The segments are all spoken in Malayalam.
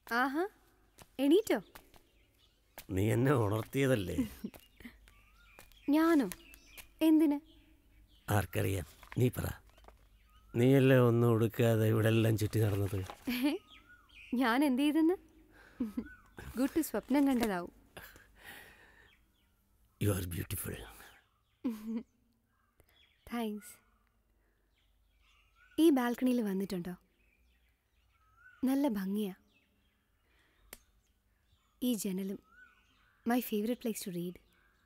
ആഹാ എണീറ്റോ നീ എന്നെ ഉണർത്തിയതല്ലേ ഞാനോ എന്തിന് ആർക്കറിയാം നീ പറ നീയല്ലേ ഒന്നും ഉടുക്കാതെ ഇവിടെ എല്ലാം ചുറ്റി നടന്നത് ഞാൻ എന്ത് ചെയ്തെന്ന് ഗുഡ് സ്വപ്നം കണ്ടതാവും യു ആർ ബ്യൂട്ടിഫുൾ താങ്ക്സ് ഈ ബാൽക്കണിയിൽ വന്നിട്ടുണ്ടോ നല്ല ഭംഗിയാ ഈ ജനലും my favourite place to read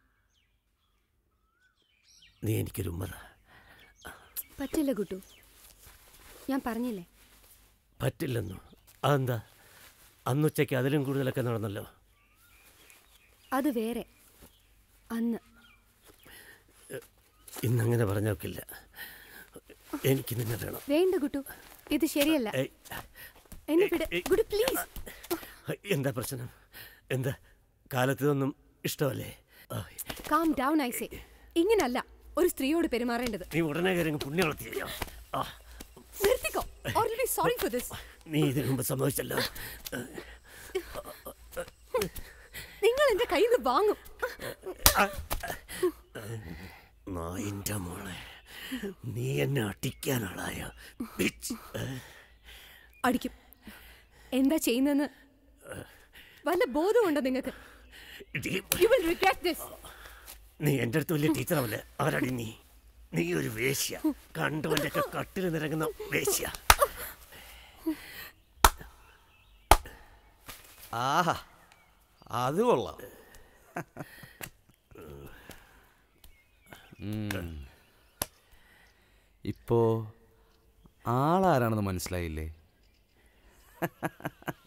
നീ എനിക്കൊരു ഉമ്മത പറ്റില്ല കുട്ടു ഞാൻ പറഞ്ഞില്ലേ പറ്റില്ലെന്നോ അതെന്താ അന്നുച്ചയ്ക്ക് അതിലും കൂടുതലൊക്കെ നടന്നല്ലോ അത് വേറെ അന്ന് ഇന്നങ്ങനെ പറഞ്ഞോക്കില്ല എനിക്ക് നിന്നെ വേണം വേണ്ട കുട്ടു ഇത് ശരിയല്ല ഏയ്, എന്നെ വിട് കുട്ടു പ്ലീസ് എന്താ പ്രശ്നം എന്താ കാലത്ത് ഇതൊന്നും ഇഷ്ടമല്ലേ ആ, കാം ഡൗൺ ഐസേ ഇങ്ങനല്ല ഒരു സ്ത്രീയോട് പെരുമാറേണ്ടത് നീ ഉടനെ കയറി പുണ്യം വളർത്തിയോ ആ നിർത്തിക്കോ ഓൾറെഡി സോറി ഫോർ ദിസ് നീ ഇതിനു മുമ്പ് സമ്മതിച്ചല്ലോ നിങ്ങൾ എന്റെ കയ്യിൽ നിന്ന് വാങ്ങും നായിൻ്റെ മോളെ നീ എന്നെ അടിക്കാനാളായോ ബിച്ച്. ഏ? അടിക്കും എന്താ ചെയ്യുന്നെന്ന് വല്ല ബോധമുണ്ടോ നിങ്ങൾക്ക് ഇടി. യു വിൽ റിഗ്രറ്റ് ദിസ് നീ എൻ്റെ അടുത്ത് വലിയ ടീച്ചറാവല്ലേ ആരാടി നീ നീ ഒരു വേശ്യ കണ്ടവൻ്റെ ഒക്കെ കട്ടിൽ നിരങ്ങുന്ന വേശ്യ ആഹാ അത് കൊള്ളാം ഉം. ഇപ്പോ ആളാരാണെന്ന് മനസ്സിലായില്ലേ